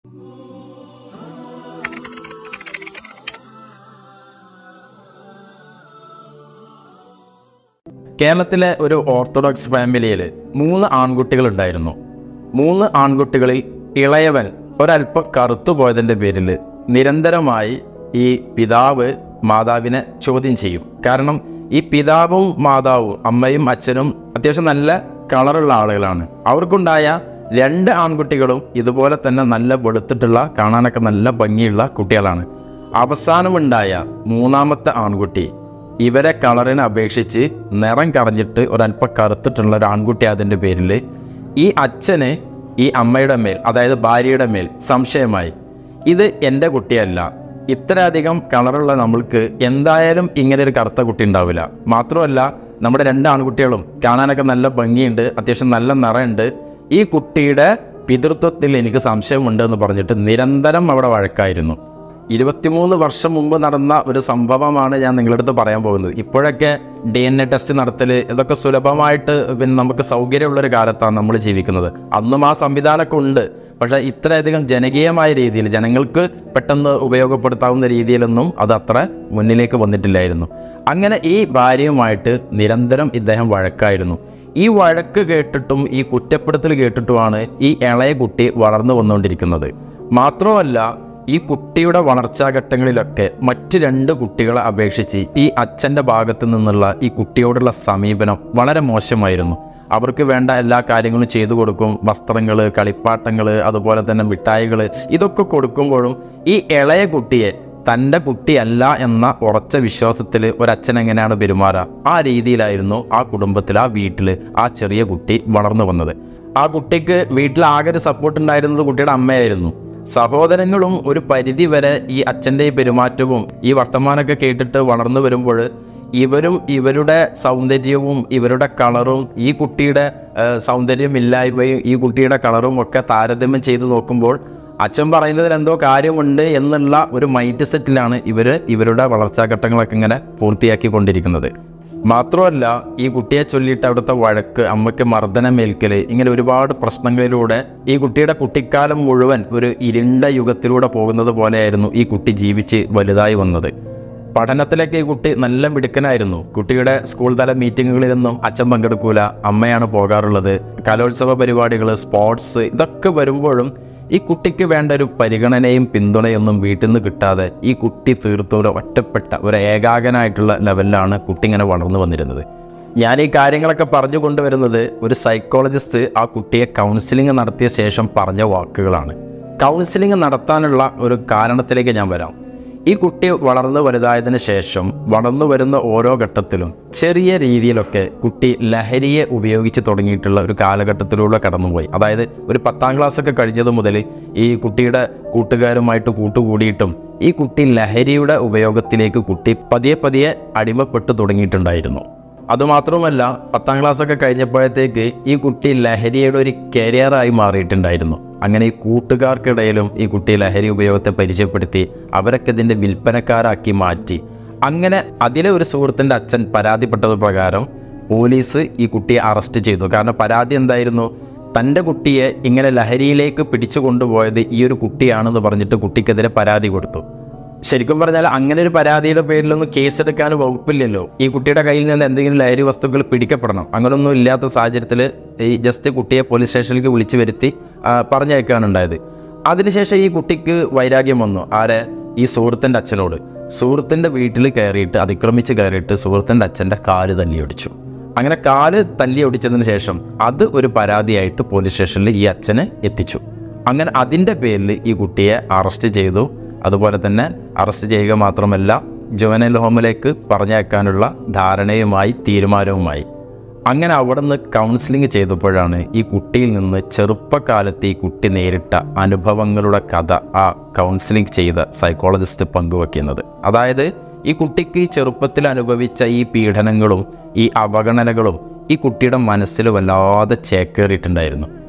കേരളത്തിലെ ഒരു ഓർത്തഡോക്സ് ഫാമിലിയിൽ മൂന്ന് ആൺകുട്ടികൾ ഉണ്ടായിരുന്നു മൂന്ന് ആൺകുട്ടികളിൽ ഇളയവൻ ഒരല്പം കറുത്തു പോയതിൻ്റെ പേരിൽ നിരന്തരമായി ഈ പിതാവ് മാതാവിനെ ചോദ്യം ചെയ്യും കാരണം ഈ പിതാവും മാതാവും അമ്മയും അച്ഛനും അത്യാവശ്യം നല്ല കളറുള്ള ആളുകളാണ് അവർക്കുണ്ടായ രണ്ട് ആൺകുട്ടികളും ഇതുപോലെ തന്നെ നല്ല വെളുത്തിട്ടുള്ള കാണാനൊക്കെ നല്ല ഭംഗിയുള്ള കുട്ടികളാണ് അവസാനമുണ്ടായ മൂന്നാമത്തെ ആൺകുട്ടി ഇവരെ കളറിനെ അപേക്ഷിച്ച് നിറം കറഞ്ഞിട്ട് ഒരല്പം കറുത്തിട്ടുള്ള ഒരു ആൺകുട്ടി അതിൻ്റെ പേരിൽ ഈ അച്ഛന് ഈ അമ്മയുടെ മേൽ അതായത് ഭാര്യയുടെ മേൽ സംശയമായി ഇത് എൻ്റെ കുട്ടിയല്ല ഇത്രയധികം കളറുള്ള നമ്മൾക്ക് എന്തായാലും ഇങ്ങനെ ഒരു കറുത്ത കുട്ടി ഉണ്ടാവില്ല മാത്രമല്ല നമ്മുടെ രണ്ട് ആൺകുട്ടികളും കാണാനൊക്കെ നല്ല ഭംഗിയുണ്ട് അത്യാവശ്യം നല്ല നിറമുണ്ട് ഈ കുട്ടിയുടെ പിതൃത്വത്തിൽ എനിക്ക് സംശയമുണ്ട് എന്ന് പറഞ്ഞിട്ട് നിരന്തരം അവിടെ വഴക്കായിരുന്നു ഇരുപത്തിമൂന്ന് വർഷം മുമ്പ് നടന്ന ഒരു സംഭവമാണ് ഞാൻ നിങ്ങളുടെ അടുത്ത് പറയാൻ പോകുന്നത് ഇപ്പോഴൊക്കെ ഡി എൻ എ ടെസ്റ്റ് നടത്തൽ ഇതൊക്കെ സുലഭമായിട്ട് പിന്നെ നമുക്ക് സൗകര്യമുള്ളൊരു കാലത്താണ് നമ്മൾ ജീവിക്കുന്നത് അന്നും ആ സംവിധാനമൊക്കെ ഉണ്ട് പക്ഷേ ഇത്രയധികം ജനകീയമായ രീതിയിൽ ജനങ്ങൾക്ക് പെട്ടെന്ന് ഉപയോഗപ്പെടുത്താവുന്ന രീതിയിലൊന്നും അത് അത്ര മുന്നിലേക്ക് വന്നിട്ടില്ലായിരുന്നു അങ്ങനെ ഈ ഭാര്യയുമായിട്ട് നിരന്തരം ഇദ്ദേഹം വഴക്കായിരുന്നു ഈ വഴക്ക് കേട്ടിട്ടും ഈ കുറ്റപ്പെടുത്തൽ കേട്ടിട്ടുമാണ് ഈ ഇളയ കുട്ടി വളർന്നു വന്നുകൊണ്ടിരിക്കുന്നത് മാത്രമല്ല ഈ കുട്ടിയുടെ വളർച്ചാഘട്ടങ്ങളിലൊക്കെ മറ്റ് രണ്ട് കുട്ടികളെ അപേക്ഷിച്ച് ഈ അച്ഛൻ്റെ ഭാഗത്ത് നിന്നുള്ള ഈ കുട്ടിയോടുള്ള സമീപനം വളരെ മോശമായിരുന്നു അവർക്ക് വേണ്ട എല്ലാ കാര്യങ്ങളും ചെയ്തു കൊടുക്കും വസ്ത്രങ്ങൾ കളിപ്പാട്ടങ്ങൾ അതുപോലെ തന്നെ മിഠായികൾ ഇതൊക്കെ കൊടുക്കുമ്പോഴും ഈ ഇളയ കുട്ടിയെ തൻ്റെ കുട്ടിയല്ല എന്ന ഉറച്ച വിശ്വാസത്തിൽ ഒരച്ഛൻ എങ്ങനെയാണ് പെരുമാറുക ആ രീതിയിലായിരുന്നു ആ കുടുംബത്തിൽ ആ വീട്ടിൽ ആ ചെറിയ കുട്ടി വളർന്നു വന്നത് ആ കുട്ടിക്ക് വീട്ടിൽ ആകെ ഒരു സപ്പോർട്ട് ഉണ്ടായിരുന്നത് കുട്ടിയുടെ അമ്മയായിരുന്നു സഹോദരങ്ങളും ഒരു പരിധി വരെ ഈ അച്ഛൻ്റെ ഈ പെരുമാറ്റവും ഈ വർത്തമാനമൊക്കെ കേട്ടിട്ട് വളർന്നു വരുമ്പോൾ ഇവരും ഇവരുടെ സൗന്ദര്യവും ഇവരുടെ കളറും ഈ കുട്ടിയുടെ ഏഹ്, സൗന്ദര്യമില്ലായ്മയും ഈ കുട്ടിയുടെ കളറും ഒക്കെ താരതമ്യം ചെയ്ത് നോക്കുമ്പോൾ അച്ഛൻ പറയുന്നതിൽ എന്തോ കാര്യമുണ്ട് എന്നുള്ള ഒരു മൈൻഡ് സെറ്റിലാണ് ഇവർ ഇവരുടെ വളർച്ചാഘട്ടങ്ങളൊക്കെ ഇങ്ങനെ പൂർത്തിയാക്കിക്കൊണ്ടിരിക്കുന്നത് മാത്രമല്ല ഈ കുട്ടിയെ ചൊല്ലിയിട്ട് അവിടുത്തെ വഴക്ക് അമ്മയ്ക്ക് മർദ്ദനമേൽക്കൽ ഇങ്ങനെ ഒരുപാട് പ്രശ്നങ്ങളിലൂടെ ഈ കുട്ടിയുടെ കുട്ടിക്കാലം മുഴുവൻ ഒരു ഇരുണ്ട യുഗത്തിലൂടെ പോകുന്നത് പോലെയായിരുന്നു ഈ കുട്ടി ജീവിച്ച് വലുതായി വന്നത് പഠനത്തിലൊക്കെ ഈ കുട്ടി നല്ല മിടുക്കനായിരുന്നു കുട്ടിയുടെ സ്കൂൾ തല മീറ്റിങ്ങുകളിലൊന്നും അച്ഛൻ പങ്കെടുക്കൂല അമ്മയാണ് പോകാറുള്ളത് കലോത്സവ പരിപാടികൾ സ്പോർട്സ് ഇതൊക്കെ വരുമ്പോഴും ഈ കുട്ടിക്ക് വേണ്ട ഒരു പരിഗണനയും പിന്തുണയൊന്നും വീട്ടിൽ നിന്ന് കിട്ടാതെ ഈ കുട്ടി തീർത്തും ഒരു ഒറ്റപ്പെട്ട ഒരു ഏകാഗനായിട്ടുള്ള ലെവലിലാണ് കുട്ടി ഇങ്ങനെ വളർന്നു വന്നിരുന്നത് ഞാൻ ഈ കാര്യങ്ങളൊക്കെ പറഞ്ഞു കൊണ്ടുവരുന്നത് ഒരു സൈക്കോളജിസ്റ്റ് ആ കുട്ടിയെ കൗൺസിലിംഗ് നടത്തിയ ശേഷം പറഞ്ഞ വാക്കുകളാണ് കൗൺസിലിംഗ് നടത്താനുള്ള ഒരു കാരണത്തിലേക്ക് ഞാൻ വരാം ഈ കുട്ടി വളർന്നു വലുതായതിനു ശേഷം വളർന്നു വരുന്ന ഓരോ ഘട്ടത്തിലും ചെറിയ രീതിയിലൊക്കെ കുട്ടി ലഹരിയെ ഉപയോഗിച്ച് തുടങ്ങിയിട്ടുള്ള ഒരു കാലഘട്ടത്തിലൂടെ കടന്നുപോയി അതായത് ഒരു പത്താം ക്ലാസ് ഒക്കെ കഴിഞ്ഞത് മുതൽ ഈ കുട്ടിയുടെ കൂട്ടുകാരുമായിട്ട് കൂട്ടുകൂടിയിട്ടും ഈ കുട്ടി ലഹരിയുടെ ഉപയോഗത്തിലേക്ക് കുട്ടി പതിയെ പതിയെ അടിമപ്പെട്ടു തുടങ്ങിയിട്ടുണ്ടായിരുന്നു അതുമാത്രമല്ല പത്താം ക്ലാസ് ഒക്കെ കഴിഞ്ഞപ്പോഴത്തേക്ക് ഈ കുട്ടി ലഹരിയുടെ ഒരു കരിയറായി മാറിയിട്ടുണ്ടായിരുന്നു അങ്ങനെ ഈ കൂട്ടുകാർക്കിടയിലും ഈ കുട്ടി ലഹരി ഉപയോഗത്തെ പരിചയപ്പെടുത്തി അവരൊക്കെ ഇതിൻ്റെ വിൽപ്പനക്കാരാക്കി മാറ്റി അങ്ങനെ അതിലെ ഒരു സുഹൃത്തിൻ്റെ അച്ഛൻ പരാതിപ്പെട്ടത് പ്രകാരം പോലീസ് ഈ കുട്ടിയെ അറസ്റ്റ് ചെയ്തു കാരണം പരാതി എന്തായിരുന്നു തൻ്റെ കുട്ടിയെ ഇങ്ങനെ ലഹരിയിലേക്ക് പിടിച്ചു കൊണ്ടുപോയത് ഈ ഒരു കുട്ടിയാണെന്ന് പറഞ്ഞിട്ട് കുട്ടിക്കെതിരെ പരാതി കൊടുത്തു ശരിക്കും പറഞ്ഞാൽ അങ്ങനെ ഒരു പരാതിയുടെ പേരിലൊന്നും കേസെടുക്കാൻ വകുപ്പില്ലല്ലോ ഈ കുട്ടിയുടെ കയ്യിൽ നിന്ന് എന്തെങ്കിലും ലഹരി വസ്തുക്കൾ പിടിക്കപ്പെടണം അങ്ങനൊന്നും ഇല്ലാത്ത സാഹചര്യത്തിൽ ഈ ജസ്റ്റ് കുട്ടിയെ പോലീസ് സ്റ്റേഷനിലേക്ക് വിളിച്ചു വരുത്തി ആ, പറഞ്ഞയക്കാനുണ്ടായത് അതിനുശേഷം ഈ കുട്ടിക്ക് വൈരാഗ്യം വന്നു ആരെ ഈ സുഹൃത്തിൻ്റെ അച്ഛനോട് സുഹൃത്തിൻ്റെ വീട്ടിൽ കയറിയിട്ട് അതിക്രമിച്ച് കയറിയിട്ട് സുഹൃത്തിൻ്റെ അച്ഛൻ്റെ കാല് തല്ലിയൊടിച്ചു അങ്ങനെ കാല് തല്ലി ഒടിച്ചതിന് ശേഷം അത് ഒരു പരാതിയായിട്ട് പോലീസ് സ്റ്റേഷനിൽ ഈ അച്ഛനെ എത്തിച്ചു അങ്ങനെ അതിൻ്റെ പേരിൽ ഈ കുട്ടിയെ അറസ്റ്റ് ചെയ്തു അതുപോലെ തന്നെ അറസ്റ്റ് ചെയ്യുക മാത്രമല്ല ജുവനൽ ഹോമിലേക്ക് പറഞ്ഞയക്കാനുള്ള ധാരണയുമായി തീരുമാനവുമായി അങ്ങനെ അവിടെ നിന്ന് കൗൺസിലിംഗ് ചെയ്തപ്പോഴാണ് ഈ കുട്ടിയിൽ നിന്ന് ചെറുപ്പകാലത്ത് ഈ കുട്ടി നേരിട്ട അനുഭവങ്ങളുടെ കഥ ആ കൗൺസിലിംഗ് ചെയ്ത സൈക്കോളജിസ്റ്റ് പങ്കുവെക്കുന്നത് അതായത് ഈ കുട്ടിക്ക് ഈ ചെറുപ്പത്തിൽ അനുഭവിച്ച ഈ പീഡനങ്ങളും ഈ അവഗണനകളും ഈ കുട്ടിയുടെ മനസ്സിൽ വല്ലാതെ ചേക്കേറിയിട്ടുണ്ടായിരുന്നു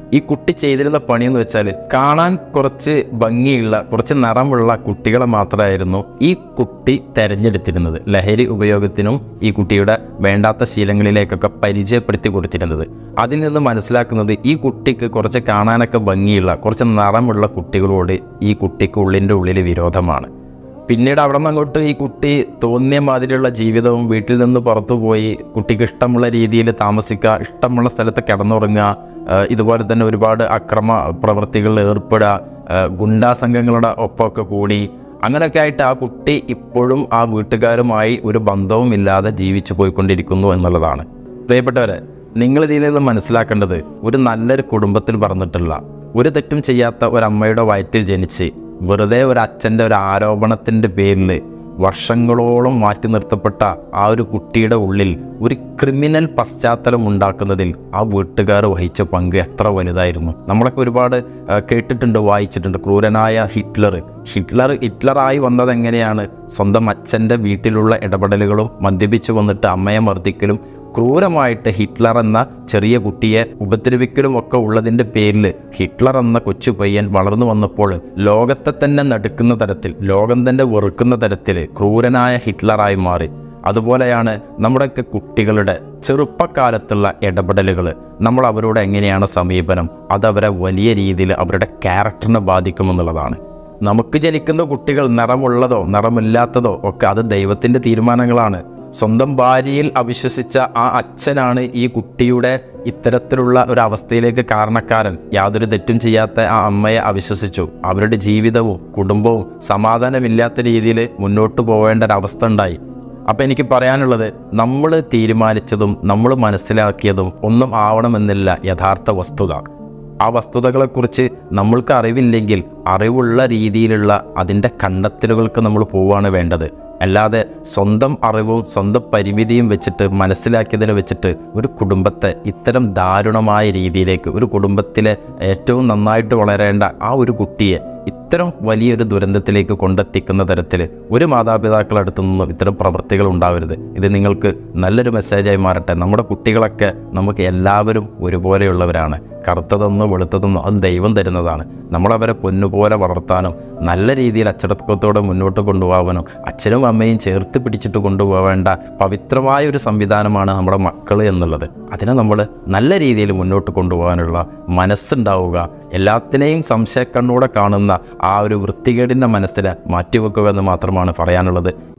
ഈ കുട്ടി ചെയ്തിരുന്ന പണിയെന്ന് വെച്ചാൽ കാണാൻ കുറച്ച് ഭംഗിയുള്ള കുറച്ച് നിറമുള്ള കുട്ടികളെ മാത്രമായിരുന്നു ഈ കുട്ടി തെരഞ്ഞെടുത്തിരുന്നത് ലഹരി ഉപയോഗത്തിനും ഈ കുട്ടിയുടെ വേണ്ടാത്ത ശീലങ്ങളിലേക്കൊക്കെ പരിചയപ്പെടുത്തി കൊടുത്തിരുന്നത് അതിൽ നിന്ന് മനസ്സിലാക്കുന്നത് ഈ കുട്ടിക്ക് കുറച്ച് കാണാനൊക്കെ ഭംഗിയുള്ള കുറച്ച് നിറമുള്ള കുട്ടികളോട് ഈ കുട്ടിക്ക് ഉള്ളിൻ്റെ ഉള്ളിൽ വിരോധമാണ് പിന്നീട് അവിടെ നിന്ന് അങ്ങോട്ട് ഈ കുട്ടി തോന്നിയ മാതിരിയുള്ള ജീവിതവും വീട്ടിൽ നിന്ന് പുറത്തു പോയി കുട്ടിക്ക് ഇഷ്ടമുള്ള രീതിയിൽ താമസിക്കുക ഇഷ്ടമുള്ള സ്ഥലത്ത് കിടന്നുറങ്ങുക ആ, ഇതുപോലെ തന്നെ ഒരുപാട് അക്രമ പ്രവൃത്തികളിൽ ഏർപ്പെടുക ആ, ഗുണ്ടാ സംഘങ്ങളുടെ ഒപ്പമൊക്കെ കൂടി അങ്ങനെയൊക്കെ ആയിട്ട് ആ കുട്ടി ഇപ്പോഴും ആ വീട്ടുകാരുമായി ഒരു ബന്ധവും ഇല്ലാതെ ജീവിച്ചു പോയിക്കൊണ്ടിരിക്കുന്നു എന്നുള്ളതാണ് പ്രിയപ്പെട്ടവരെ നിങ്ങൾ ഇതിൽ നിന്ന് മനസ്സിലാക്കേണ്ടത് ഒരു നല്ലൊരു കുടുംബത്തിൽ പറഞ്ഞിട്ടുള്ള ഒരു തെറ്റും ചെയ്യാത്ത ഒരമ്മയുടെ വയറ്റിൽ ജനിച്ച് വെറുതെ ഒരു അച്ഛൻ്റെ ഒരു ആരോപണത്തിൻ്റെ പേരിൽ വർഷങ്ങളോളം മാറ്റി നിർത്തപ്പെട്ട ആ ഒരു കുട്ടിയുടെ ഉള്ളിൽ ഒരു ക്രിമിനൽ പശ്ചാത്തലം ഉണ്ടാക്കുന്നതിൽ ആ വീട്ടുകാർ വഹിച്ച പങ്ക് എത്ര വലുതായിരുന്നു നമ്മളൊക്കെ ഒരുപാട് ആ, കേട്ടിട്ടുണ്ട് വായിച്ചിട്ടുണ്ട് ക്രൂരനായ ഹിറ്റ്ലർ ഹിറ്റ്ലർ ഹിറ്റ്ലറായി വന്നത് എങ്ങനെയാണ് സ്വന്തം അച്ഛൻ്റെ വീട്ടിലുള്ള ഇടപെടലുകളും മദ്യപിച്ച് വന്നിട്ട് അമ്മയെ മർദ്ദിക്കലും ക്രൂരമായിട്ട് ഹിറ്റ്ലർ എന്ന ചെറിയ കുട്ടിയെ ഉപദ്രവിക്കലും ഒക്കെ ഉള്ളതിൻ്റെ പേരിൽ ഹിറ്റ്ലർ എന്ന കൊച്ചു പയ്യൻ വളർന്നു വന്നപ്പോൾ ലോകത്തെ തന്നെ നടുക്കുന്ന തരത്തിൽ ലോകം തന്നെ വെറുക്കുന്ന തരത്തിൽ ക്രൂരനായ ഹിറ്റ്ലറായി മാറി അതുപോലെയാണ് നമ്മുടെയൊക്കെ കുട്ടികളുടെ ചെറുപ്പകാലത്തുള്ള ഇടപെടലുകൾ നമ്മൾ അവരോട് എങ്ങനെയാണ് സമീപനം അതവരെ വലിയ രീതിയിൽ അവരുടെ ക്യാരക്ടറിനെ ബാധിക്കുമെന്നുള്ളതാണ് നമുക്ക് ജനിക്കുന്ന കുട്ടികൾ നിറമുള്ളതോ നിറമില്ലാത്തതോ ഒക്കെ അത് ദൈവത്തിൻ്റെ തീരുമാനങ്ങളാണ് സ്വന്തം ഭാര്യയിൽ അവിശ്വസിച്ച ആ അച്ഛനാണ് ഈ കുട്ടിയുടെ ഇത്തരത്തിലുള്ള ഒരു അവസ്ഥയിലേക്ക് കാരണക്കാരൻ യാതൊരു തെറ്റും ചെയ്യാത്ത ആ അമ്മയെ അവിശ്വസിച്ചു അവരുടെ ജീവിതവും കുടുംബവും സമാധാനമില്ലാത്ത രീതിയിൽ മുന്നോട്ട് പോവേണ്ട ഒരവസ്ഥ ഉണ്ടായി അപ്പം എനിക്ക് പറയാനുള്ളത് നമ്മൾ തീരുമാനിച്ചതും നമ്മൾ മനസ്സിലാക്കിയതും ഒന്നും ആവണമെന്നില്ല യഥാർത്ഥ വസ്തുത ആ വസ്തുതകളെക്കുറിച്ച് നമ്മൾക്ക് അറിവില്ലെങ്കിൽ അറിവുള്ള രീതിയിലുള്ള അതിൻ്റെ കണ്ടെത്തലുകൾക്ക് നമ്മൾ പോവുകയാണ് വേണ്ടത് അല്ലാതെ സ്വന്തം അറിവും സ്വന്തം പരിമിതിയും വെച്ചിട്ട് മനസ്സിലാക്കിയതിനെ വെച്ചിട്ട് ഒരു കുടുംബത്തെ ഇത്തരം ദാരുണമായ രീതിയിലേക്ക് ഒരു കുടുംബത്തിലെ ഏറ്റവും നന്നായിട്ട് വളരേണ്ട ആ ഒരു കുട്ടിയെ ഇത്തരം വലിയൊരു ദുരന്തത്തിലേക്ക് കൊണ്ടെത്തിക്കുന്ന തരത്തിൽ ഒരു മാതാപിതാക്കളടുത്തു നിന്നും ഇത്തരം പ്രവൃത്തികൾ ഉണ്ടാവരുത് ഇത് നിങ്ങൾക്ക് നല്ലൊരു മെസ്സേജായി മാറട്ടെ നമ്മുടെ കുട്ടികളൊക്കെ നമുക്ക് എല്ലാവരും ഒരുപോലെയുള്ളവരാണ് കറുത്തതെന്നോ വെളുത്തതെന്നോ അത് ദൈവം തരുന്നതാണ് നമ്മളവരെ പൊന്നുപോലെ വളർത്താനും നല്ല രീതിയിൽ അച്ചടക്കത്തോടെ മുന്നോട്ട് കൊണ്ടുപോകാനും അച്ഛനും അമ്മയും ചേർത്ത് പിടിച്ചിട്ട് കൊണ്ടുപോകേണ്ട പവിത്രമായ ഒരു സംവിധാനമാണ് നമ്മുടെ മക്കൾ എന്നുള്ളത് അതിനെ നമ്മൾ നല്ല രീതിയിൽ മുന്നോട്ട് കൊണ്ടുപോകാനുള്ള മനസ്സുണ്ടാവുക എല്ലാത്തിനെയും സംശയക്കണ്ണൂടെ കാണുന്ന ആ ഒരു വൃത്തികേടിൻ്റെ മനസ്സിനെ മാറ്റിവെക്കുക എന്ന് മാത്രമാണ് പറയാനുള്ളത്